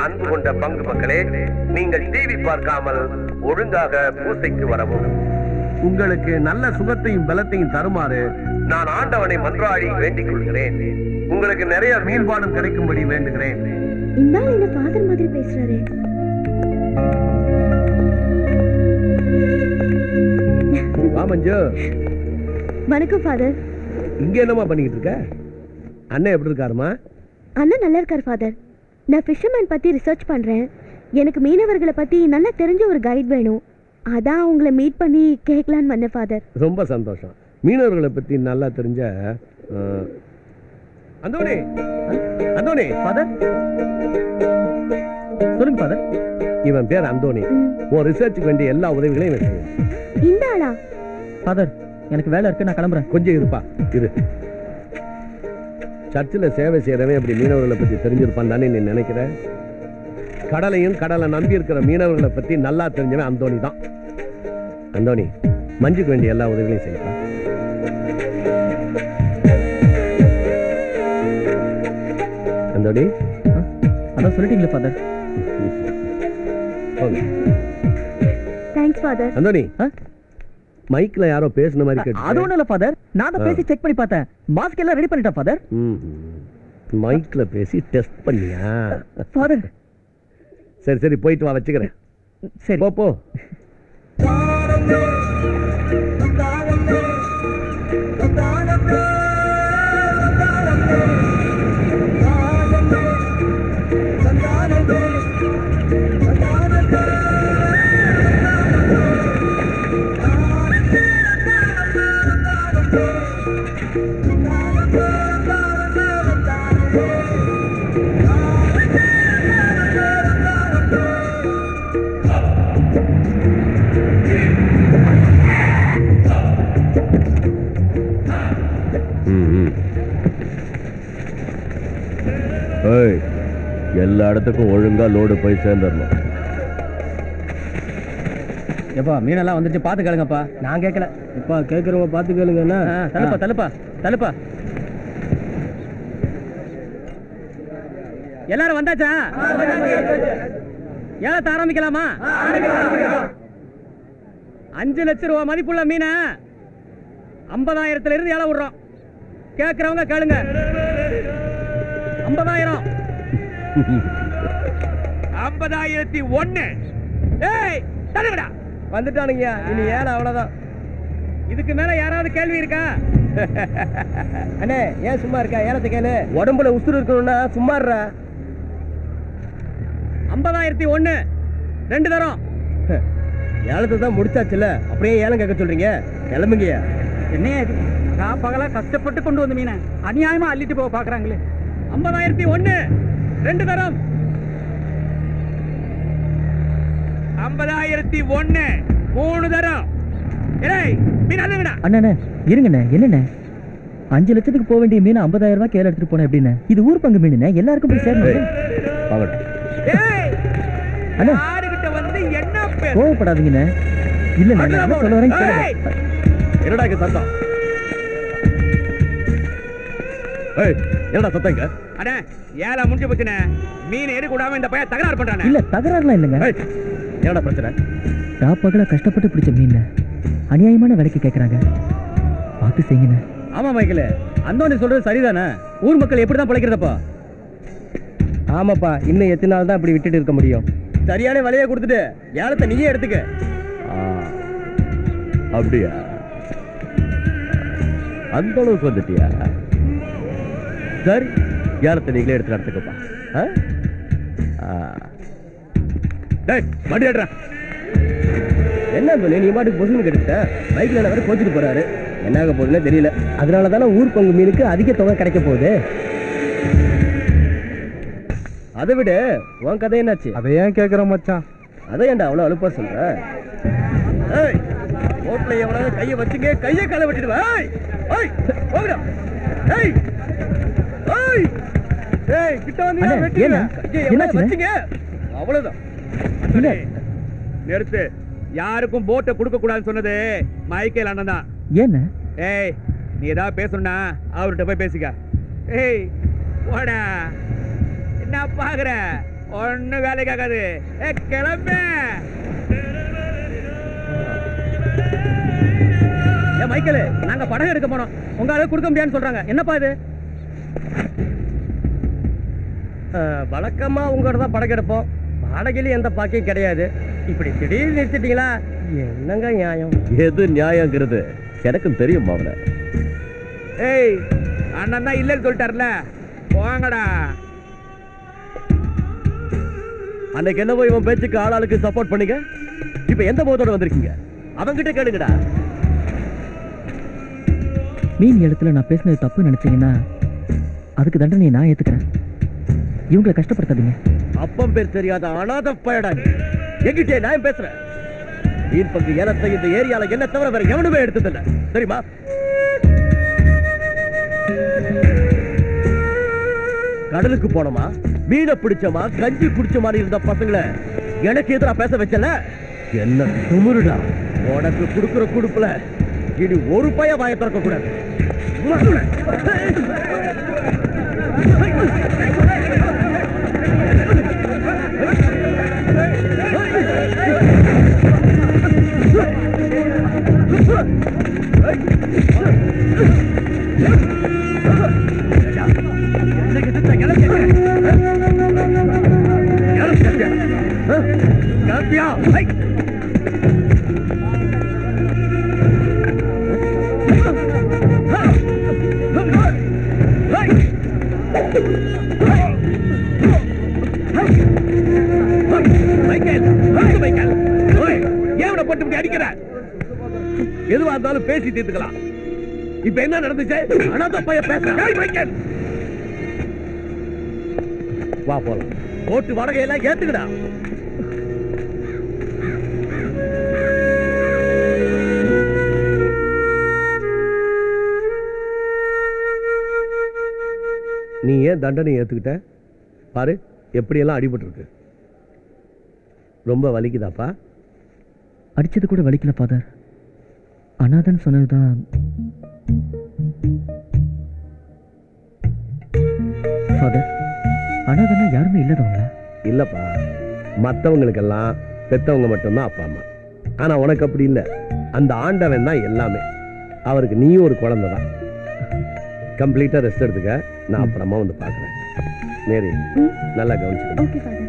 அன்பு கொண்ட பங்கு மக்களே நீங்கள் டிவி பார்க்காமல் ஒழுங்காக பூசைக்கு வரவும் உங்களுக்கு நல்ல சுகத்தையும் பலத்தையும் தருமாறு நான் ஆண்டவனை மன்றாடி வேண்டிக் கொள்கிறேன் உங்களுக்கு நிறைய மீன்பாடும் கிடைக்கும்படி வேண்டுகிறேன் இந்த ஆள் என்ன ஃபாதர் மாதிரி பேசுறாரு வா மஞ்சு வணக்கம் ஃபாதர் இங்க என்னமா பண்ணிக்கிட்டு இருக்க அண்ணன் எப்படி இருக்காருமா அண்ணன் நல்லா இருக்கார் ஃபாதர் நான் ஃபிஷர்மேன் பத்தி ரிசர்ச் பண்றேன் எனக்கு மீனவர்களை பத்தி நல்லா தெரிஞ்ச ஒரு கைட் வேணும் அதான் உங்களை மீட் பண்ணி கேட்கலான்னு வந்தேன் ஃபாதர் ரொம்ப சந்தோஷம் மீனவர்களை பத்தி நல்லா தெரிஞ்ச அஹ், அந்தோணி அந்தோணி ஃபாதர் சொல்லுங்க ஃபாதர் இவன் பேர் அந்தோணி உன் ரிசர்ச்சுக்கு வேண்டிய எல்லா உதவிகளையும் இவன் செய்வான். இந்த ஆளா ஃபாதர் எனக்கு வேலை இருக்கு நான் கிளம்புறேன் கொஞ்சம் இருப்பா இரு சர்ச்சில் சேவை செய்யறவன் அப்படி மீனவர்களை பத்தி தெரிஞ்சிருப்பான் தானே நீ நினைக்கிற கடலையும் கடலை நம்பி இருக்கிற மீனவர்களை பத்தி நல்லா தெரிஞ்சவன் அந்தோணி தான் அந்தோணி மஞ்சுக்கு வேண்டிய எல்லா உதவிகளையும் செய்யப்பா அந்தோணி அதான் சொல்லிட்டீங்களே ஃபாதர் போங்க. தேங்க்ஸ் ஃபாதர் அந்தோணி மைக்ல யாரோ பேசுன மாதிரி அது கேட்டு ஒண்ணும் இல்ல ஃபாதர் நான் தான் ஆ. பேசி செக் பண்ணி பார்த்தேன் மாஸ்க் எல்லாம் ரெடி பண்ணிட்டேன் ஃபாதர் மைக்ல பேசி டெஸ்ட் பண்ணியா ஃபாதர் சரி சரி போயிட்டு வா வச்சுக்கிறேன் சரி போ போ ஏய் எல்லா இடத்துக்கும் ஒழுங்கா லோடு போய் சேர்ந்துடணும் எப்பா மீனெல்லாம் வந்துட்டு பாத்து கேளுங்கப்பா நான் கேட்கல இப்பா கேட்குறவங்க பார்த்து கேளுங்கன்னா தள்ளுப்பா தள்ளுப்பா தள்ளுப்பா எல்லாரும் வந்தாச்சா ஏலத்தை ஆரம்பிக்கலாமா அஞ்சு லட்சம் ரூபாய் மதிப்புள்ள மீனை ஐம்பதாயிரத்துல இருந்து ஏலம் விடுறோம் கேட்கறவங்க கேளுங்க ஐம்பதாயிரம் ஐம்பதாயிரத்தி ஒண்ணு ஏய் தள்ளுங்கடா வந்துட்டானுங்க இனி ஏழை அவ்வளோதான் இதுக்கு மேல யாராவது கேள்வி இருக்கா அண்ணே ஏன் சும்மா இருக்கா ஏலத்தை கேளு உடம்புல உசுறு இருக்கணும்னா சும்மா இருடா. ஐம்பதாயிரத்தி ஒண்ணு ரெண்டு தரம் ஏலத்தை தான் முடிச்சாச்சுல அப்படியே ஏலம் கேட்க சொல்றீங்க கிளம்புங்கயா என்னையா இது நான் பகலா கஷ்டப்பட்டு கொண்டு வந்த மீனை அநியாயமா அள்ளிட்டு போக பாக்குறாங்களே ஐம்பதாயிரத்தி ஒண்ணு ரெண்டு தரம் ஐம்பதாயிரத்தி ஒண்ணு மூணு தரம் ஏய் மீன் அள்ளுங்கடா அண்ணே இருங்கண்ணே என்னண்ணே அஞ்சு லட்சத்துக்கு போக வேண்டிய மீன் ஐம்பதாயிரம் ரூபாய் கேல எடுத்துட்டு போனேன் எப்படின்னு இது ஊர் பங்கு மீனுண்ணே எல்லாருக்கும் போய் சேரணும் வாங்கட்டும் ஏய் அண்ணே யாருகிட்ட வந்து என்ன பேர் கோவப்படாதீங்கண்ணே இல்லண்ணே நான் என்ன சொல்ல வரேன் கேளுங்க. ஏய்! என்னடா இங்க சத்தம் ஏய் என்னடா சத்தம் இங்க அண்ணே ஏழை முடிஞ்சு போச்சுண்ணே மீன் எடுக்க விடாம இந்த பையன் தகராறு பண்றானே இல்ல தகராறுலாம் இல்லைங்க ஏய் என்னடா பிரச்சனை ராப்பகல கஷ்டப்பட்டு பிடிச்ச மீன் அநியாயமான விலைக்கு கேக்குறாங்க பார்த்து செய்யுங்கண்ணே ஆமா மைக்கேல் அந்தோணி சொல்றது சரிதானே ஊர் மக்கள் எப்படி தான் பிழைக்கிறதப்பா ஆமாப்பா இன்னும் எத்தனை நாள் தான் இப்படி விட்டுட்டு இருக்க முடியும் சரியான விலையை கொடுத்துட்டு ஏலத்தை நீயே எடுத்துக்க அப்படியா அந்த அளவுக்கு வந்துட்டியா சரி ஏலத்தை நீங்களே எடுத்து நடத்துக்கப்பா ஆ? ஆ. டேய் வண்டி ஏடுறா என்ன சொல்லி நீ பாட்டுக்கு பொசுன்னு கெடுத்த பைக்ல வேற கோச்சிட்டு போறாரு என்ன ஆக போகுதுன்னே தெரியல அதனால தானே ஊர் பங்கு மீனுக்கு அதிக தொகை கிடைக்க போகுது அதை விட உன் கதை என்னாச்சு அதை ஏன் கேக்குற மச்சான் அதை ஏன்டா அவ்வளோ அழுப்பா சொல்ற ஏய் ரோட்ல எவனாவது கையை வச்சுங்க கையை காலை வெட்டிடுவேன் ஏய் ஏய் போங்கடா ஏய் ஏய் ஏய் கிட்ட வந்து அண்ணே, வெட்டிடுவேன் ஏண்ணே? கையை எவனாவது என்னாச்சுண்ணே? வச்சுங்க அவ்வளவுதான் இல்ல. நிறுத்து யாருக்கும் போட்டை கொடுக்க கூடாதுன்னு சொன்னது மைக்கேல் அண்ணன் தான் ஏண்ணே ஏய் நீ ஏதாவது பேசணும்னா அவர்கிட்ட போய் பேசிக்க ஏய் போடா என்ன பாக்குற ஒண்ணு வேலைக்கு ஆகாது ஏ கிளம்பு ஏ மைக்கேல் நாங்க படம் எடுக்க போனோம் உங்க ஆளு கொடுக்க முடியாதுன்னு சொல்றாங்க என்னப்பா இது அஹ், வழக்கமா உங்களோட தான் படம் எடுப்போம் வாடகையில எந்த பாக்கியும் கிடையாது இப்படி திடீர்னு நிறுத்திட்டீங்களா என்னங்க நியாயம் எது நியாயங்கிறது எனக்கும் தெரியும் அவனை ஏய் அண்ணன் தான் இல்லைன்னு சொல்லிட்டார்ல போங்கடா அன்னைக்கு என்னவோ இவன் பேச்சுக்கு ஆளாளுக்கு சப்போர்ட் பண்ணீங்க இப்ப எந்த போதோட வந்திருக்கீங்க அவன்கிட்ட கேளுங்கடா மீன் இடத்துல நான் பேசினது தப்பு நினைச்சீங்கன்னா அதுக்கு தண்டனையை நான் ஏத்துக்கிறேன் இவங்களை கஷ்டப்படுத்தாதீங்க அப்பம் பேர் தெரியாத அனாத பயடா நீ எங்கிட்டே நான் பேசுறேன் மீன் பங்கு ஏலத்தை இந்த ஏரியால என்ன தவிர வேற எவனுமே எடுத்ததில்ல தெரியுமா கடலுக்கு போனோமா மீனை பிடிச்சோமா கஞ்சி குடிச்ச மாதிரி இருந்த பசங்களை எனக்கு எதிரா பேச வச்சல என்ன துமுருடா உனக்கு கொடுக்குற குடுப்புல இனி ஒரு பய வாய திறக்க கூடாது எதுவா இருந்தாலும் பேசி தீர்த்துக்கலாம் இப்ப என்ன நடந்துச்சு அனாத பைய பேசுறேன் வா போலாம் ஓட்டு வடகையெல்லாம் ஏத்துக்கடா நீ ஏன் தண்டனை ஏத்துக்கிட்ட பாரு எப்படியெல்லாம் அடிபட்டிருக்கு ரொம்ப வலிக்குதாப்பா அடிச்சது கூட வலிக்கல ஃபாதர் அனாதன் சொன்னதுதான் ஃபாதர் அனாதனா யாருமே இல்லாதவங்களா இல்லப்பா மற்றவங்களுக்கெல்லாம் பெத்தவங்க மட்டும்தான் அப்பா அம்மா ஆனா உனக்கு அப்படி இல்லை அந்த ஆண்டவன் தான் எல்லாமே அவருக்கு நீயும் ஒரு குழந்தை தான் கம்ப்ளீட்டா ரெஸ்ட் எடுத்துக்க நான் அப்புறமா வந்து பார்க்குறேன் மேரி நல்லா கவனிச்சுக்கணும் ஓகே ஃபாதர்